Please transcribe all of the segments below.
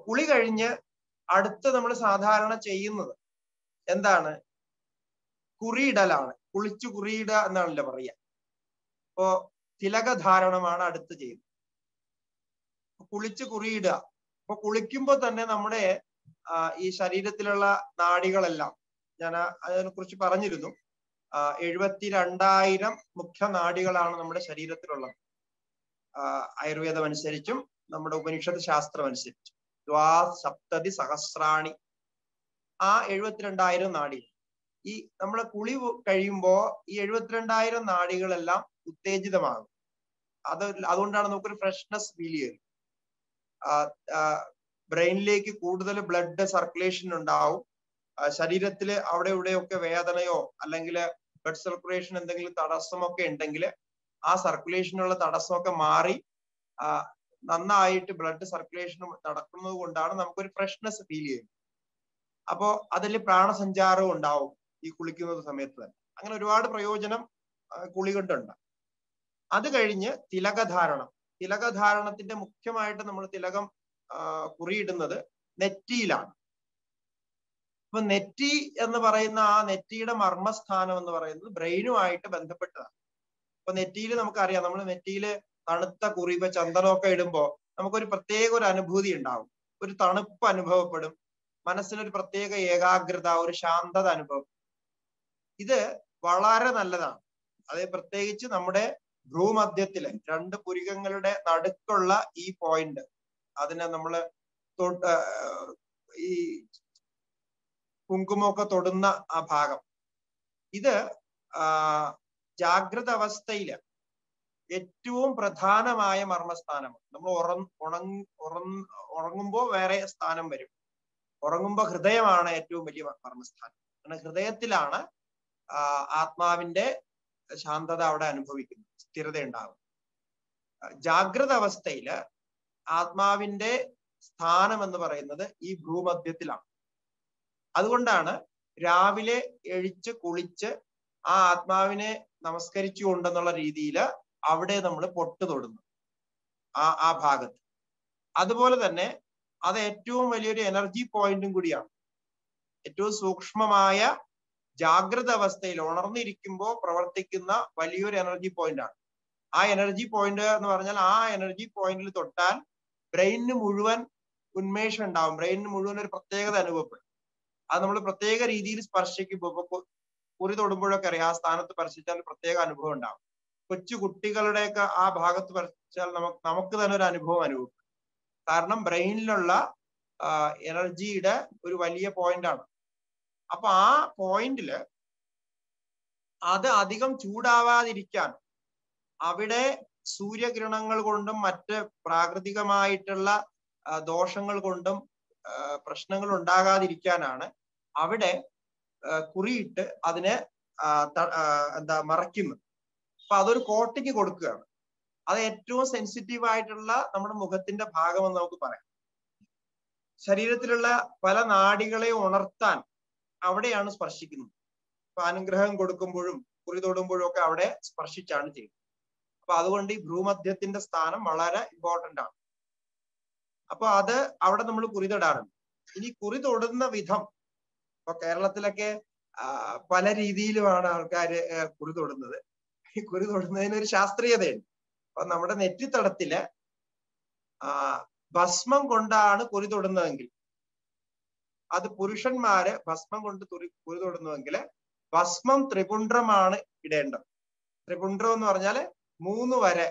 കുളി കഴിഞ്ഞ് അടുത്ത് നമ്മൾ സാധാരണ ചെയ്യുന്നത് എന്താണ് കുറിയിടലാണ് കുളിച്ചു കുറിയിടുക എന്നാണല്ലോ പറയുക അപ്പോ തിലകധാരണമാണ് അടുത്ത് ചെയ്യുന്നത് കുളിച്ച് കുറിയിടുക അപ്പൊ കുളിക്കുമ്പോൾ തന്നെ നമ്മുടെ ആ, ഈ ശരീരത്തിലുള്ള നാഡികളെല്ലാം ഞാൻ അതിനെ കുറിച്ച് പറഞ്ഞിരുന്നു ആ, എഴുപത്തിരണ്ടായിരം മുഖ്യ നാഡികളാണ് നമ്മുടെ ശരീരത്തിലുള്ളത് ആ, ആയുർവേദം അനുസരിച്ചും നമ്മുടെ ഉപനിഷത്ത് ശാസ്ത്രം അനുസരിച്ചും ദ്വാ സപ്തതി സഹസ്രാണി ആ എഴുപത്തിരണ്ടായിരം നാഡികൾ ഈ നമ്മളെ കുളി കഴിയുമ്പോ ഈ എഴുപത്തിരണ്ടായിരം നാഡികളെല്ലാം ഉത്തേജിതമാകും അത് അതുകൊണ്ടാണ് നമുക്കൊരു ഫ്രഷ്നെസ് ഫീൽ ചെയ്യുന്നത് ബ്രെയിനിലേക്ക് കൂടുതൽ ബ്ലഡ് സർക്കുലേഷൻ ഉണ്ടാവും ആ, ശരീരത്തില് അവിടെ ഇവിടെയൊക്കെ വേദനയോ അല്ലെങ്കിൽ ബ്ലഡ് സർക്കുലേഷൻ എന്തെങ്കിലും തടസ്സമൊക്കെ ഉണ്ടെങ്കിൽ ആ സർക്കുലേഷനുള്ള തടസ്സമൊക്കെ മാറി ആ, നന്നായിട്ട് ബ്ലഡ് സർക്കുലേഷൻ നടക്കുന്നത് കൊണ്ടാണ് നമുക്കൊരു ഫ്രഷ്നെസ് ഫീൽ ചെയ്യുന്നത് അപ്പോ അതിൽ പ്രാണസഞ്ചാരവും ഉണ്ടാവും ഈ കുളിക്കുന്ന സമയത്ത് തന്നെ അങ്ങനെ ഒരുപാട് പ്രയോജനം ആ, കുളി കൊണ്ടുണ്ട് അത് കഴിഞ്ഞ് തിലകധാരണം തിലകധാരണത്തിന്റെ മുഖ്യമായിട്ട് നമ്മൾ തിലകം ആ, കുറിയിടുന്നത് നെറ്റിയിലാണ് അപ്പൊ നെറ്റി എന്ന് പറയുന്ന ആ നെറ്റിയുടെ മർമ്മസ്ഥാനം എന്ന് പറയുന്നത് ബ്രെയിനുമായിട്ട് ബന്ധപ്പെട്ടതാണ് അപ്പൊ നെറ്റിയിൽ നമുക്കറിയാം നമ്മൾ നെറ്റിയിൽ തണുത്ത കുറി ഇപ്പൊ ചന്ദനമൊക്കെ ഇടുമ്പോ നമുക്കൊരു പ്രത്യേക ഒരു അനുഭൂതി ഉണ്ടാവും ഒരു തണുപ്പ് അനുഭവപ്പെടും മനസ്സിനൊരു പ്രത്യേക ഏകാഗ്രത ഒരു ശാന്തത അനുഭവം ഇത് വളരെ നല്ലതാണ് അത് പ്രത്യേകിച്ച് നമ്മുടെ ഭ്രൂമധ്യത്തില് രണ്ട് പുരികങ്ങളുടെ നടുക്കുള്ള ഈ പോയിന്റ് അതിനെ നമ്മള് തൊട്ട് ആ, ഈ കുങ്കുമൊക്കെ തൊടുന്ന ആ ഭാഗം ഇത് ആ ജാഗ്രത അവസ്ഥയില് ഏറ്റവും പ്രധാനമായ മർമ്മസ്ഥാനമാണ് നമ്മൾ ഉറ ഉണങ് ഉറങ് ഉറങ്ങുമ്പോൾ വേറെ സ്ഥാനം വരും ഉറങ്ങുമ്പോൾ ഹൃദയമാണ് ഏറ്റവും വലിയ മർമ്മസ്ഥാനം കാരണം ഹൃദയത്തിലാണ് ആ, ആത്മാവിന്റെ ശാന്തത അവിടെ അനുഭവിക്കുന്നത് സ്ഥിരത ഉണ്ടാകും ആ, ജാഗ്രത അവസ്ഥയില് ആത്മാവിന്റെ സ്ഥാനം എന്ന് പറയുന്നത് ഈ ഭൂമധ്യത്തിലാണ് അതുകൊണ്ടാണ് രാവിലെ എഴിച്ച് കുളിച്ച് ആ ആത്മാവിനെ നമസ്കരിച്ചുകൊണ്ടെന്നുള്ള രീതിയിൽ അവിടെ നമ്മൾ പൊട്ട് തൊടുന്നു ആ ആ ഭാഗത്ത് അതുപോലെ തന്നെ അത് ഏറ്റവും വലിയൊരു എനർജി പോയിന്റും കൂടിയാണ് ഏറ്റവും സൂക്ഷ്മമായ ജാഗ്രത അവസ്ഥയിൽ ഉണർന്നിരിക്കുമ്പോൾ പ്രവർത്തിക്കുന്ന വലിയൊരു എനർജി പോയിന്റ് ആണ് ആ എനർജി പോയിന്റ് എന്ന് പറഞ്ഞാൽ ആ എനർജി പോയിന്റിൽ തൊട്ടാൽ ബ്രെയിനിന് മുഴുവൻ ഉന്മേഷം ഉണ്ടാവും ബ്രെയിനിന് മുഴുവൻ ഒരു പ്രത്യേകത അനുഭവപ്പെടും അത് നമ്മൾ പ്രത്യേക രീതിയിൽ സ്പർശിക്കുമ്പോൾ ഇപ്പൊ കു- കുറി തൊടുമ്പോഴൊക്കെ അറിയാം ആ സ്ഥാനത്ത് സ്പർശിച്ചാൽ ഒരു പ്രത്യേക അനുഭവം ഉണ്ടാവും കൊച്ചു കുട്ടികളുടെയൊക്കെ ആ ഭാഗത്ത് സ്പർശിച്ചാൽ നമുക്ക് നമുക്ക് തന്നെ ഒരു അനുഭവം അനുഭവപ്പെടും കാരണം ബ്രെയിനിലുള്ള എനർജിയുടെ ഒരു വലിയ പോയിന്റ് ആണ് അപ്പൊ ആ പോയിന്റില് അത് അധികം ചൂടാവാതിരിക്കാൻ അവിടെ സൂര്യകിരണങ്ങൾ കൊണ്ടും മറ്റ് പ്രാകൃതികമായിട്ടുള്ള ആ, ദോഷങ്ങൾ കൊണ്ടും ആ, പ്രശ്നങ്ങൾ ഉണ്ടാകാതിരിക്കാനാണ് അവിടെ ആ, കുറിയിട്ട് അതിനെ ആ, ത- ആ, എന്താ മറയ്ക്കുന്നത് അപ്പൊ അതൊരു കോട്ടിങ് കൊടുക്കുകയാണ് അത് ഏറ്റവും സെൻസിറ്റീവ് ആയിട്ടുള്ള നമ്മുടെ മുഖത്തിന്റെ ഭാഗമെന്ന് നമുക്ക് പറയാം ശരീരത്തിലുള്ള പല നാഡികളെ ഉണർത്താൻ അവിടെയാണ് സ്പർശിക്കുന്നത് അപ്പൊ അനുഗ്രഹം കൊടുക്കുമ്പോഴും കുറി തൊടുമ്പോഴും ഒക്കെ അവിടെ സ്പർശിച്ചാണ് ചെയ്യുന്നത് അപ്പൊ അതുകൊണ്ട് ഈ ഭ്രൂമധ്യത്തിന്റെ സ്ഥാനം വളരെ ഇമ്പോർട്ടന്റ് ആണ് അപ്പൊ അത് അവിടെ നമ്മൾ കുറി തൊടാറുണ്ട് ഇനി കുറി തൊടുന്ന വിധം ഇപ്പൊ കേരളത്തിലൊക്കെ ആ, പല രീതിയിലുമാണ് ആൾക്കാർ കുറി തൊടുന്നത് ഈ കുറി തൊടുന്നതിന് ഒരു ശാസ്ത്രീയതയുണ്ട് അപ്പൊ നമ്മുടെ നെറ്റിത്തടത്തില് ആ ഭസ്മം കൊണ്ടാണ് കുറി തൊടുന്നതെങ്കിൽ അത് പുരുഷന്മാര് ഭസ്മം കൊണ്ട് തുറി കുറി തൊടുന്നുവെങ്കിൽ ഭസ്മം ത്രിപുണ്ഡ്രമാണ് ഇടേണ്ടത് ത്രിപുണ്ഡ്രം എന്ന് പറഞ്ഞാല് മൂന്ന് വരെ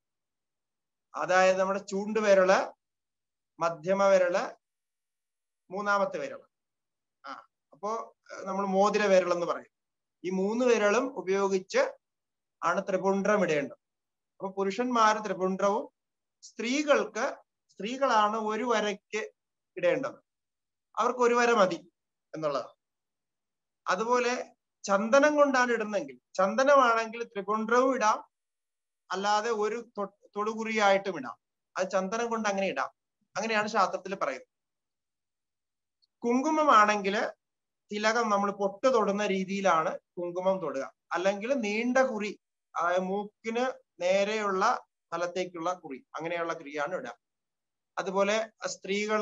അതായത് നമ്മുടെ ചൂണ്ടുവിരല് മധ്യമ വിരല് മൂന്നാമത്തെ വിരല് ആ അപ്പോ നമ്മൾ മോതിര വിരൽ എന്ന് പറയും ഈ മൂന്ന് വിരലും ഉപയോഗിച്ച് ആണ് ത്രിപുണ്ഡ്രം ഇടേണ്ടത് അപ്പൊ പുരുഷന്മാര് ത്രിപുണ്ഡ്രവും സ്ത്രീകൾക്ക് സ്ത്രീകളാണ് ഒരു വരയ്ക്ക് ഇടേണ്ടത് അവർക്ക് ഒരു വര മതി എന്നുള്ളതാണ് അതുപോലെ ചന്ദനം കൊണ്ടാണ് ഇടുന്നെങ്കിൽ ചന്ദനമാണെങ്കിൽ ത്രിപുണ്ഡ്രവും ഇടാം അല്ലാതെ ഒരു തൊ- തൊടുകുറിയായിട്ടും ഇടാം അത് ചന്ദനം കൊണ്ട് അങ്ങനെ ഇടാം അങ്ങനെയാണ് ശാസ്ത്രത്തിൽ പറയുന്നത് കുങ്കുമമാണെങ്കിൽ തിലകം നമ്മൾ പൊട്ട് തൊടുന്ന രീതിയിലാണ് കുങ്കുമം തൊടുക അല്ലെങ്കിൽ നീണ്ട കുറി അതായത് മൂക്കിന് നേരെയുള്ള സ്ഥലത്തേക്കുള്ള കുറി അങ്ങനെയുള്ള കുറിയാണ് ഇടുക അതുപോലെ സ്ത്രീകള്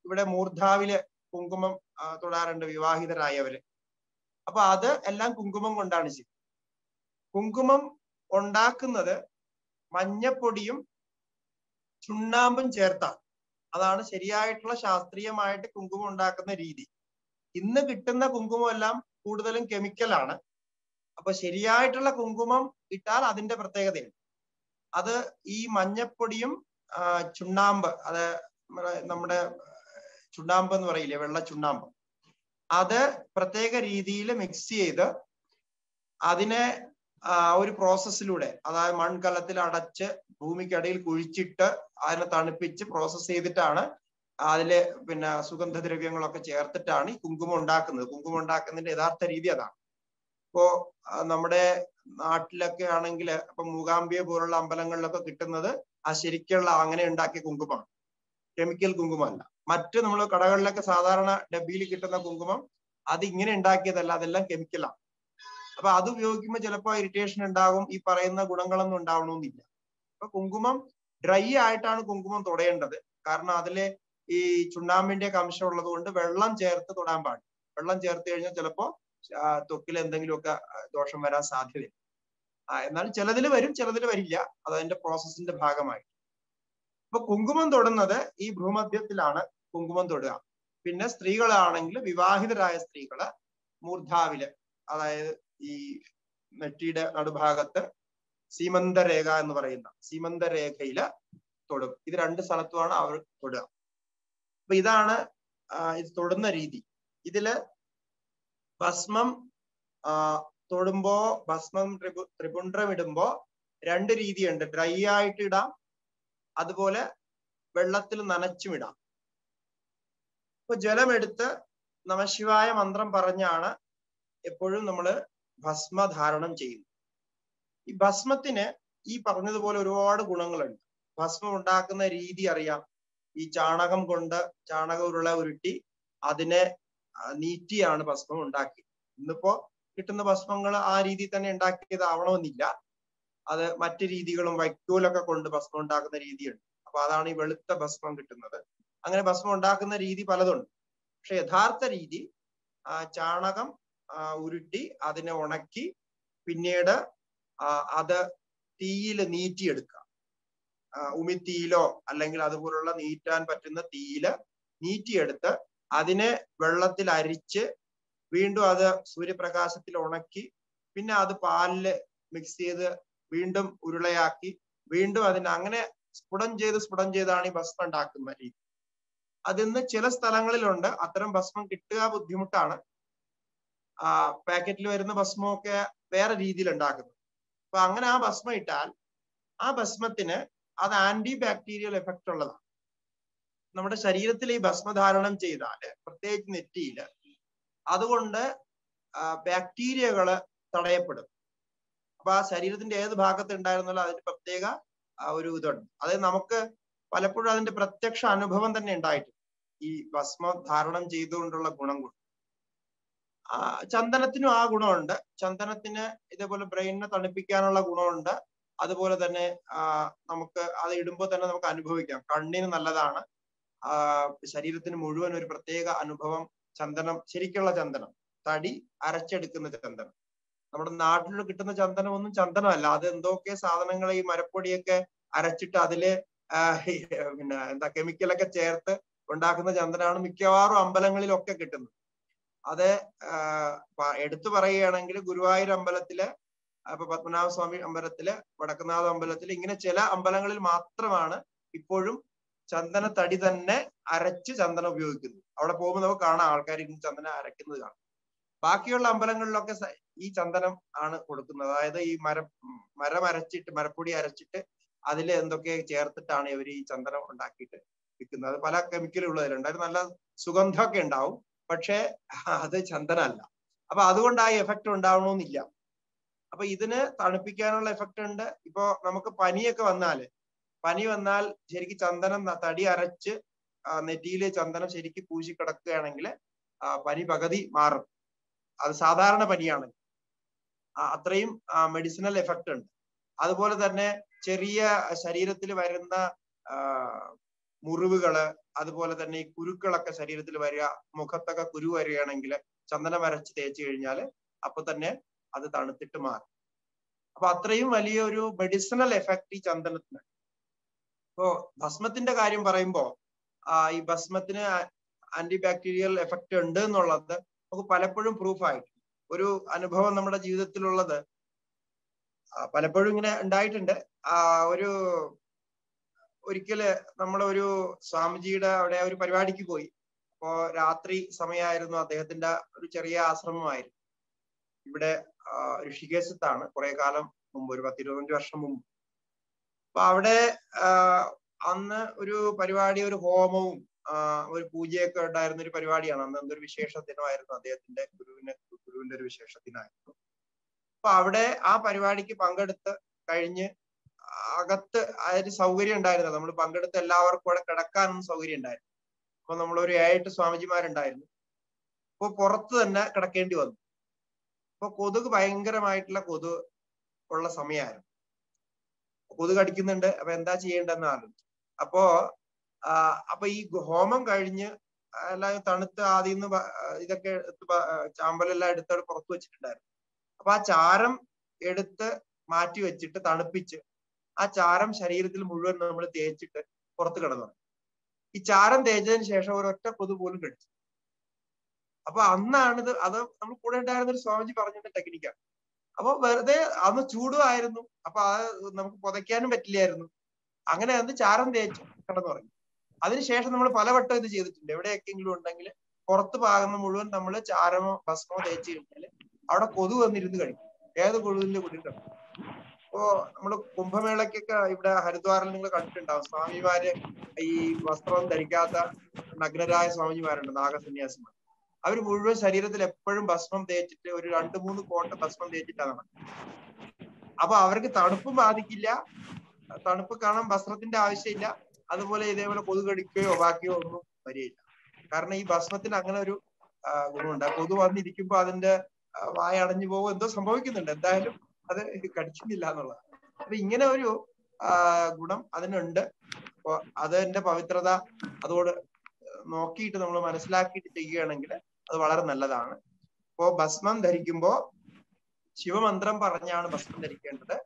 ഇവിടെ മൂർധാവില് കുങ്കുമം ആ, തൊടാറുണ്ട് വിവാഹിതരായവര് അപ്പൊ അത് എല്ലാം കുങ്കുമം കൊണ്ടാണ് ചെയ്യുന്നത് കുങ്കുമം ഉണ്ടാക്കുന്നത് മഞ്ഞപ്പൊടിയും ചുണ്ണാമ്പും ചേർത്താണ് അതാണ് ശരിയായിട്ടുള്ള ശാസ്ത്രീയമായിട്ട് കുങ്കുമം ഉണ്ടാക്കുന്ന രീതി ഇന്ന് കിട്ടുന്ന കുങ്കുമം എല്ലാം കൂടുതലും കെമിക്കലാണ് അപ്പൊ ശരിയായിട്ടുള്ള കുങ്കുമം ഇട്ടാൽ അതിന്റെ പ്രത്യേകതയുണ്ട് അത് ഈ മഞ്ഞപ്പൊടിയും ആ, ചുണ്ണാമ്പ് അത് നമ്മുടെ- നമ്മുടെ ചുണ്ണാമ്പ് എന്ന് പറയില്ലേ വെള്ള ചുണ്ണാമ്പ് അത് പ്രത്യേക രീതിയിൽ മിക്സ് ചെയ്ത് അതിനെ ആ, ഒരു പ്രോസസ്സിലൂടെ അതായത് മൺകലത്തിൽ അടച്ച് ഭൂമിക്കടിയിൽ കുഴിച്ചിട്ട് അതിനെ തണുപ്പിച്ച് പ്രോസസ്സ് ചെയ്തിട്ടാണ് അതില് പിന്നെ സുഗന്ധദ്രവ്യങ്ങളൊക്കെ ചേർത്തിട്ടാണ് ഈ കുങ്കുമം ഉണ്ടാക്കുന്നത് കുങ്കുമം ഉണ്ടാക്കുന്നതിന്റെ യഥാർത്ഥ രീതി അതാണ് ഇപ്പോ ആ, നമ്മുടെ നാട്ടിലൊക്കെ ആണെങ്കിൽ ഇപ്പൊ മൂകാംബിയ പോലുള്ള അമ്പലങ്ങളിലൊക്കെ കിട്ടുന്നത് ആ ശരിക്കുള്ള അങ്ങനെ ഉണ്ടാക്കിയ കുങ്കുമമാണ് കെമിക്കൽ കുങ്കുമല്ല മറ്റ് നമ്മൾ കടകളിലൊക്കെ സാധാരണ ഡബ്ബിയിൽ കിട്ടുന്ന കുങ്കുമം അത് ഇങ്ങനെ ഉണ്ടാക്കിയതല്ല അതെല്ലാം കെമിക്കലാണ് അപ്പൊ അത് ഉപയോഗിക്കുമ്പോൾ ചിലപ്പോൾ ഇറിറ്റേഷൻ ഉണ്ടാകും ഈ പറയുന്ന ഗുണങ്ങളൊന്നും ഉണ്ടാവണമെന്നില്ല അപ്പൊ കുങ്കുമം ഡ്രൈ ആയിട്ടാണ് കുങ്കുമം തൊടേണ്ടത് കാരണം അതില് ഈ ചുണ്ണാമ്പിന്റെ ഒക്കെ അംശം ഉള്ളത് കൊണ്ട് വെള്ളം ചേർത്ത് തൊടാൻ പാടില്ല വെള്ളം ചേർത്ത് കഴിഞ്ഞാൽ ചിലപ്പോ ആ, ത്വക്കിൽ എന്തെങ്കിലുമൊക്കെ ആ, ദോഷം വരാൻ സാധ്യതയുണ്ട് ആ എന്നാൽ ചിലതിൽ വരും ചിലതിൽ വരില്ല അത് അതിന്റെ പ്രോസസ്സിന്റെ ഭാഗമായി അപ്പൊ കുങ്കുമം തൊടുന്നത് ഈ ഭൂമധ്യത്തിലാണ് കുങ്കുമം തൊടുക പിന്നെ സ്ത്രീകളാണെങ്കിൽ വിവാഹിതരായ സ്ത്രീകള് മൂർധാവില് അതായത് ഈ നെറ്റിയുടെ നടുഭാഗത്ത് സീമന്തരേഖ എന്ന് പറയുന്ന സീമന്തരേഖയില് തൊടും ഇത് രണ്ട് സ്ഥലത്തുമാണ് അവർ തൊടുക അപ്പൊ ഇതാണ് ആ, ഇത് തൊടുന്ന രീതി ഇതില് ഭസ്മം ആ, തൊടുമ്പോ ഭസ്മം ത്രിപു ത്രിപുണ്ഡ്രം ഇടുമ്പോ രണ്ട് രീതിയുണ്ട് ഡ്രൈ ആയിട്ട് ഇടാം അതുപോലെ വെള്ളത്തിൽ നനച്ചും ഇടാം ഇപ്പൊ ജലമെടുത്ത് നമശിവായ മന്ത്രം പറഞ്ഞാണ് എപ്പോഴും നമ്മൾ ഭസ്മധാരണം ചെയ്യുന്നത് ഈ ഭസ്മത്തിന് ഈ പറഞ്ഞതുപോലെ ഒരുപാട് ഗുണങ്ങളുണ്ട് ഭസ്മം ഉണ്ടാക്കുന്ന രീതി അറിയാം ഈ ചാണകം കൊണ്ട് ചാണക ഉരുള ഉരുട്ടി അതിനെ ആ, നീറ്റിയാണ് ഭസ്മം ഉണ്ടാക്കിയത് ഇന്നിപ്പോ കിട്ടുന്ന ഭസ്മങ്ങൾ ആ രീതിയിൽ തന്നെ ഉണ്ടാക്കിയതാവണമെന്നില്ല അത് മറ്റു രീതികളും വൈക്കോലൊക്കെ കൊണ്ട് ഭസ്മം ഉണ്ടാക്കുന്ന രീതിയുണ്ട് അപ്പൊ അതാണ് ഈ വെളുത്ത ഭസ്മം കിട്ടുന്നത് അങ്ങനെ ഭസ്മം ഉണ്ടാക്കുന്ന രീതി പലതുണ്ട് പക്ഷെ യഥാർത്ഥ രീതി ആ, ചാണകം ആ, ഉരുട്ടി അതിനെ ഉണക്കി പിന്നീട് ആ, അത് തീയിൽ നീറ്റിയെടുക്കുക ആ, ഉമിത്തീയിലോ അല്ലെങ്കിൽ അതുപോലുള്ള നീറ്റാൻ പറ്റുന്ന തീയില് നീറ്റിയെടുത്ത് അതിനെ വെള്ളത്തിൽ അരിച്ച് വീണ്ടും അത് സൂര്യപ്രകാശത്തിൽ ഉണക്കി പിന്നെ അത് പാലില് മിക്സ് ചെയ്ത് വീണ്ടും ഉരുളയാക്കി വീണ്ടും അതിനെ അങ്ങനെ സ്ഫുടം ചെയ്ത് സ്ഫുടം ചെയ്താണ് ഈ ഭസ്മം ഉണ്ടാക്കുന്ന രീതി അതിന്ന് ചില സ്ഥലങ്ങളിലുണ്ട് അത്തരം ഭസ്മം കിട്ടുക ബുദ്ധിമുട്ടാണ് ആ പാക്കറ്റിൽ വരുന്ന ഭസ്മമൊക്കെ വേറെ രീതിയിൽ ഉണ്ടാക്കുന്നത് അപ്പൊ അങ്ങനെ ആ ഭസ്മം ഇട്ടാൽ ആ ഭസ്മത്തിന് അത് ആന്റി ബാക്ടീരിയൽ എഫക്റ്റ് ഉള്ളതാണ് നമ്മുടെ ശരീരത്തിൽ ഈ ഭസ്മധാരണം ചെയ്താല് പ്രത്യേകിച്ച് നെറ്റിയില് അതുകൊണ്ട് ബാക്ടീരിയകള് തടയപ്പെടും അപ്പൊ ആ ശരീരത്തിന്റെ ഏത് ഭാഗത്ത് ഉണ്ടായിരുന്നാലും അതിന് പ്രത്യേക ആ, ഒരു ഇതുണ്ട് അത് നമുക്ക് പലപ്പോഴും അതിന്റെ പ്രത്യക്ഷ അനുഭവം തന്നെ ഉണ്ടായിട്ടുണ്ട് ഈ ഭസ്മം ധാരണം ചെയ്തുകൊണ്ടുള്ള ഗുണം കൊണ്ട് ആ ചന്ദനത്തിനും ആ ഗുണമുണ്ട് ചന്ദനത്തിന് ഇതേപോലെ ബ്രെയിനിനെ തണുപ്പിക്കാനുള്ള ഗുണമുണ്ട് അതുപോലെ തന്നെ ആ, നമുക്ക് അത് ഇടുമ്പോൾ തന്നെ നമുക്ക് അനുഭവിക്കാം കണ്ണിന് നല്ലതാണ് ആ ശരീരത്തിന് മുഴുവൻ ഒരു പ്രത്യേക അനുഭവം ചന്ദനം ശരിക്കുള്ള ചന്ദനം തടി അരച്ചെടുക്കുന്ന ചന്ദനം നമ്മുടെ നാട്ടിൽ കിട്ടുന്ന ചന്ദനം ഒന്നും ചന്ദനമല്ല അത് എന്തൊക്കെ സാധനങ്ങൾ ഈ മരപ്പൊടിയൊക്കെ അരച്ചിട്ട് അതില് ആ, ഈ, പിന്നെ എന്താ കെമിക്കലൊക്കെ ചേർത്ത് ഉണ്ടാക്കുന്ന ചന്ദനമാണ് മിക്കവാറും അമ്പലങ്ങളിലൊക്കെ കിട്ടുന്നത് അത് ആ, പ- എടുത്തു പറയുകയാണെങ്കിൽ ഗുരുവായൂർ അമ്പലത്തില് അപ്പൊ പത്മനാഭ സ്വാമി അമ്പലത്തില് വടക്കുന്നാഥ അമ്പലത്തില് ഇങ്ങനെ ചില അമ്പലങ്ങളിൽ മാത്രമാണ് ഇപ്പോഴും ചന്ദന തടി തന്നെ അരച്ച് ചന്ദനം ഉപയോഗിക്കുന്നത് അവിടെ പോകുമ്പോൾ നമുക്ക് കാണാം ആൾക്കാർ ഇന്ന് ചന്ദനം അരയ്ക്കുന്നത് കാണാം ബാക്കിയുള്ള അമ്പലങ്ങളിലൊക്കെ സ- ഈ ചന്ദനം ആണ് കൊടുക്കുന്നത് അതായത് ഈ മരം ഉം, മരം അരച്ചിട്ട് മരപ്പൊടി അരച്ചിട്ട് അതിൽ എന്തൊക്കെ ചേർത്തിട്ടാണ് ഇവർ ഈ ചന്ദനം ഉണ്ടാക്കിയിട്ട് വിൽക്കുന്നത് അത് പല കെമിക്കൽ ഉള്ളതിലുണ്ട് അത് നല്ല സുഗന്ധമൊക്കെ ഉണ്ടാവും പക്ഷേ അത് ചന്ദനമല്ല അപ്പൊ അതുകൊണ്ട് ആ എഫക്റ്റ് ഉണ്ടാവണമെന്നില്ല അപ്പൊ ഇതിന് തണുപ്പിക്കാനുള്ള എഫക്റ്റ് ഉണ്ട് ഇപ്പോ നമുക്ക് പനിയൊക്കെ വന്നാല് പനി വന്നാൽ ശരിക്കും ചന്ദനം ന- തടി അരച്ച് നെറ്റിയിലെ ചന്ദനം ശരിക്കും പൂശി കിടക്കുകയാണെങ്കിൽ പനി പകുതി മാറും അത് സാധാരണ പനിയാണ് ആ, അത്രയും മെഡിസിനൽ എഫക്റ്റ് ഉണ്ട് അതുപോലെ തന്നെ ചെറിയ ശരീരത്തിൽ വരുന്ന ആ, മുറിവുകള് അതുപോലെ തന്നെ ഈ കുരുക്കളൊക്കെ ശരീരത്തിൽ വരിക മുഖത്തൊക്കെ കുരു വരികയാണെങ്കിൽ ചന്ദനം വരച്ച് തേച്ച് കഴിഞ്ഞാൽ അപ്പൊ തന്നെ അത് തണുത്തിട്ട് മാറും അപ്പൊ അത്രയും വലിയ ഒരു മെഡിസിനൽ എഫക്ട് ഈ ചന്ദനത്തിന് ഇപ്പോ ഭസ്മത്തിന്റെ കാര്യം പറയുമ്പോ ആ ഈ ഭസ്മത്തിന് ആന്റി ബാക്ടീരിയൽ എഫക്ട് ഉണ്ട് എന്നുള്ളത് നമുക്ക് പലപ്പോഴും പ്രൂഫ് ആയിട്ട് ഒരു അനുഭവം നമ്മുടെ ജീവിതത്തിലുള്ളത് പലപ്പോഴും ഇങ്ങനെ ഉണ്ടായിട്ടുണ്ട് ആ ഒരു ഒരിക്കല് നമ്മളൊരു സ്വാമിജിയുടെ അവിടെ ഒരു പരിപാടിക്ക് പോയി അപ്പോ രാത്രി സമയമായിരുന്നു അദ്ദേഹത്തിന്റെ ഒരു ചെറിയ ആശ്രമമായിരുന്നു ഇവിടെ ഋഷികേശത്താണ് കുറെ കാലം മുമ്പ് ഒരു പത്തിരുപത്തഞ്ച് വർഷം മുമ്പ് അപ്പൊ അവിടെ അന്ന് ഒരു പരിപാടി ഒരു ഹോമവും ഒരു പൂജയൊക്കെ ഉണ്ടായിരുന്ന ഒരു പരിപാടിയാണ് അന്ന് എന്തൊരു വിശേഷ ദിനമായിരുന്നു അദ്ദേഹത്തിന്റെ ഗുരുവിന് ഗുരുവിന്റെ ഒരു വിശേഷ ദിനമായിരുന്നു അപ്പൊ അവിടെ ആ പരിപാടിക്ക് പങ്കെടുത്ത് കഴിഞ്ഞ് അകത്ത് ഒരു സൗകര്യം ഉണ്ടായിരുന്നു നമ്മൾ പങ്കെടുത്ത എല്ലാവർക്കും അവിടെ കിടക്കാനൊന്നും സൗകര്യം ഉണ്ടായിരുന്നു അപ്പൊ നമ്മളൊരു ഏഴെട്ട് സ്വാമിജിമാരുണ്ടായിരുന്നു അപ്പൊ പുറത്ത് തന്നെ കിടക്കേണ്ടി വന്നു അപ്പൊ കൊതുക് ഭയങ്കരമായിട്ടുള്ള കൊതുക് ഉള്ള സമയമായിരുന്നു കൊതുക് അടിക്കുന്നുണ്ട് അപ്പൊ എന്താ ചെയ്യേണ്ടതെന്ന് ആലോചിച്ചു അപ്പോ അപ്പൊ ഈ ഹോമം കഴിഞ്ഞ് എല്ലാം തണുത്ത് ആദ്യം ഇതൊക്കെ ചാമ്പലെല്ലാം എടുത്ത് പുറത്തു വെച്ചിട്ടുണ്ടായിരുന്നു അപ്പൊ ആ ചാരം എടുത്ത് മാറ്റി വെച്ചിട്ട് തണുപ്പിച്ച് ആ ചാരം ശരീരത്തിൽ മുഴുവൻ നമ്മൾ തേച്ചിട്ട് പുറത്ത് കിടന്നു ഈ ചാരം തേച്ചതിന് ശേഷം ഒരൊറ്റ കൊതു പോലും കടിച്ചു അപ്പൊ അന്നാണിത് അത് നമ്മൾ കൂടെ ഉണ്ടായിരുന്ന ഒരു സ്വാമിജി പറഞ്ഞിട്ട് ടെക്നിക്കാണ് അപ്പൊ വെറുതെ അന്ന് ചൂടുമായിരുന്നു അപ്പൊ അത് നമുക്ക് പുതയ്ക്കാനും പറ്റില്ലായിരുന്നു അങ്ങനെ അന്ന് ചാരം തേച്ചു കിടന്നുറങ്ങി അതിനുശേഷം നമ്മൾ പലവട്ടം ഇത് ചെയ്തിട്ടുണ്ട് എവിടെയൊക്കെങ്കിലും ഉണ്ടെങ്കിൽ പുറത്ത് പാകുന്ന മുഴുവൻ നമ്മൾ ചാരമോ ഭസ്മോ തേച്ച് കഴിഞ്ഞാൽ അവിടെ കൊതു വന്നിരുന്ന് കഴിക്കും ഏത് കൊതുവിന്റെ കൂടി കിടക്കും ഇപ്പോ നമ്മള് കുംഭമേളയ്ക്കൊക്കെ ഇവിടെ ഹരിദ്വാറിൽ നിങ്ങൾ കണ്ടിട്ടുണ്ടാവും സ്വാമിമാര് ഈ വസ്ത്രം ധരിക്കാത്ത നഗ്നരായ സ്വാമിജിമാരുണ്ട് നാഗസന്യാസിമാർ അവർ മുഴുവൻ ശരീരത്തിൽ എപ്പോഴും ഭസ്മം തേച്ചിട്ട് ഒരു രണ്ട് മൂന്ന് കോട്ട ഭസ്മം തേച്ചിട്ടാണ് നടക്കുന്നത് അപ്പൊ അവർക്ക് തണുപ്പും ബാധിക്കില്ല തണുപ്പ് കാണാൻ വസ്ത്രത്തിന്റെ ആവശ്യമില്ല അതുപോലെ ഇതേപോലെ കൊതു കടിക്കുകയോ ബാക്കിയോ ഒന്നും വരികയില്ല കാരണം ഈ ഭസ്മത്തിന് അങ്ങനെ ഒരു ഗുണമുണ്ട് കൊതു വന്നിരിക്കുമ്പോ അതിന്റെ വായ അടഞ്ഞു പോകും എന്തോ സംഭവിക്കുന്നുണ്ട് എന്തായാലും അത് കടിക്കുന്നില്ല എന്നുള്ളത് അപ്പൊ ഇങ്ങനെ ഒരു ഗുണം അതിനുണ്ട് അപ്പൊ അതിന്റെ പവിത്രത അതോട് നോക്കിയിട്ട് നമ്മൾ മനസ്സിലാക്കിയിട്ട് ചെയ്യുകയാണെങ്കിൽ അത് വളരെ നല്ലതാണ് ഇപ്പോ ഭസ്മം ധരിക്കുമ്പോ ശിവമന്ത്രം പറഞ്ഞാണ് ഭസ്മം ധരിക്കേണ്ടത്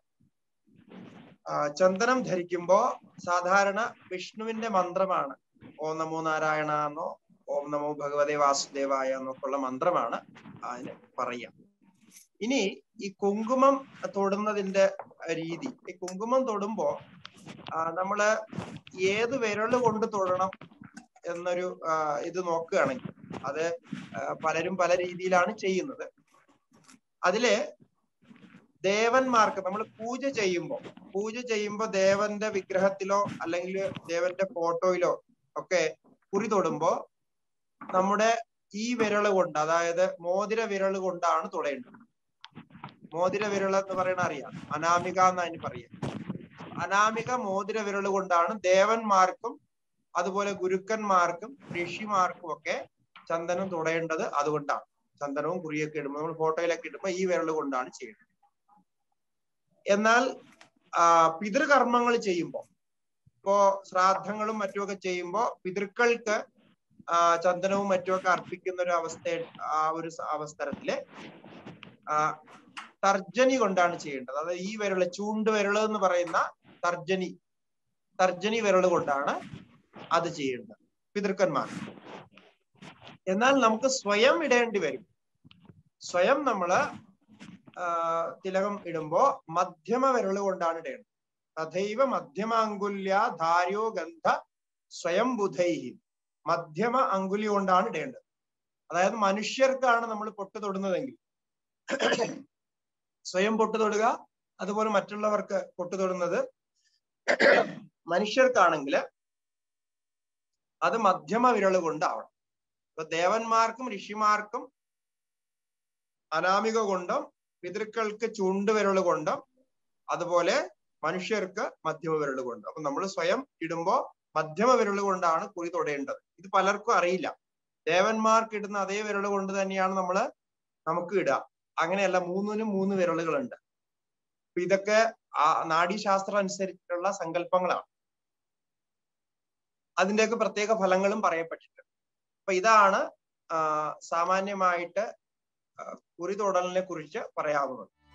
ചന്ദനം ധരിക്കുമ്പോ സാധാരണ വിഷ്ണുവിന്റെ മന്ത്രമാണ് ഓം നമോ നാരായണ എന്നോ ഓം നമോ ഭഗവതേ വാസുദേവായ എന്നൊക്കെയുള്ള മന്ത്രമാണ് അതിന് പറയാം ഇനി ഈ കുങ്കുമം തൊടുന്നതിന്റെ രീതി ഈ കുങ്കുമം തൊടുമ്പോ നമ്മള് ഏത് വിരല് കൊണ്ട് തൊടണം എന്നൊരു ഇത് നോക്കുകയാണെങ്കിൽ അത് പലരും പല രീതിയിലാണ് ചെയ്യുന്നത് അതില് ദേവന്മാർക്ക് നമ്മൾ പൂജ ചെയ്യുമ്പോൾ പൂജ ചെയ്യുമ്പോൾ ദേവന്റെ വിഗ്രഹത്തിലോ അല്ലെങ്കിൽ ദേവന്റെ ഫോട്ടോയിലോ ഒക്കെ കുറി തൊടുമ്പോ നമ്മുടെ ഈ വിരല് കൊണ്ട് അതായത് മോതിര വിരല് കൊണ്ടാണ് തൊടേണ്ടത് മോതിര വിരൽ എന്ന് പറയണ അറിയാം അനാമിക എന്ന് അതിന് പറയാം അനാമിക മോതിര വിരൽ കൊണ്ടാണ് ദേവന്മാർക്കും അതുപോലെ ഗുരുക്കന്മാർക്കും ഋഷിമാർക്കും ഒക്കെ ചന്ദനം തുടയേണ്ടത് അതുകൊണ്ടാണ് ചന്ദനവും കുറിയൊക്കെ ഇടുമ്പോൾ നമ്മൾ ഫോട്ടോയിലൊക്കെ ഇടുമ്പോൾ ഈ വിരൽ കൊണ്ടാണ് ചെയ്യുന്നത് എന്നാൽ പിതൃകർമ്മങ്ങൾ ചെയ്യുമ്പോൾ ഇപ്പോ ശ്രാദ്ധങ്ങളും മറ്റുമൊക്കെ ചെയ്യുമ്പോൾ പിതൃക്കൾക്ക് ചന്ദനവും മറ്റുമൊക്കെ അർപ്പിക്കുന്ന ഒരു അവസ്ഥ ആ ഒരു അവസരത്തില് തർജനി കൊണ്ടാണ് ചെയ്യേണ്ടത് അതായത് ഈ വിരള് ചൂണ്ട് വിരള് എന്ന് പറയുന്ന തർജനി തർജനി വിരള് കൊണ്ടാണ് അത് ചെയ്യേണ്ടത് പിതൃക്കന്മാർ എന്നാൽ നമുക്ക് സ്വയം ഇടേണ്ടി വരും സ്വയം നമ്മള് തിലകം ഇടുമ്പോ മധ്യമ വിരള് കൊണ്ടാണ് ഇടേണ്ടത് തഥൈവ മധ്യമാങ്കുല്യ ധാര്യോ ഗന്ധ സ്വയം ബുധൈഹി മധ്യമ അങ്കുലി കൊണ്ടാണ് ഇടേണ്ടത് അതായത് മനുഷ്യർക്കാണ് നമ്മൾ പൊട്ട് തൊടുന്നതെങ്കിൽ സ്വയം പൊട്ട് തൊടുക അതുപോലെ മറ്റുള്ളവർക്ക് പൊട്ട് തൊടുന്നത് മനുഷ്യർക്കാണെങ്കിൽ അത് മധ്യമ വിരള് കൊണ്ടാവണം ഇപ്പൊ ദേവന്മാർക്കും ഋഷിമാർക്കും അനാമിക കൊണ്ടും പിതൃക്കൾക്ക് ചൂണ്ടുവിരൽ കൊണ്ടും അതുപോലെ മനുഷ്യർക്ക് മധ്യമ വിരൽ കൊണ്ടും അപ്പൊ നമ്മൾ സ്വയം ഇടുമ്പോ മധ്യമ വിരൽ കൊണ്ടാണ് കുറി തൊടേണ്ടത് ഇത് പലർക്കും അറിയില്ല ദേവന്മാർക്ക് ഇടുന്ന അതേ വിരൽ കൊണ്ട് തന്നെയാണ് നമ്മൾ നമുക്ക് ഇടുക അങ്ങനെയല്ല മൂന്നിനും മൂന്ന് വിരലുകളുണ്ട് അപ്പൊ ഇതൊക്കെ ആ നാഡീശാസ്ത്രം അനുസരിച്ചുള്ള സങ്കല്പങ്ങളാണ് അതിന്റെയൊക്കെ പ്രത്യേക ഫലങ്ങളും പറയപ്പെട്ടിട്ടുണ്ട് അപ്പൊ ഇതാണ് സാമാന്യമായിട്ട് കുറി തൊടലിനെ കുറിച്ച് പറയാവുന്നത്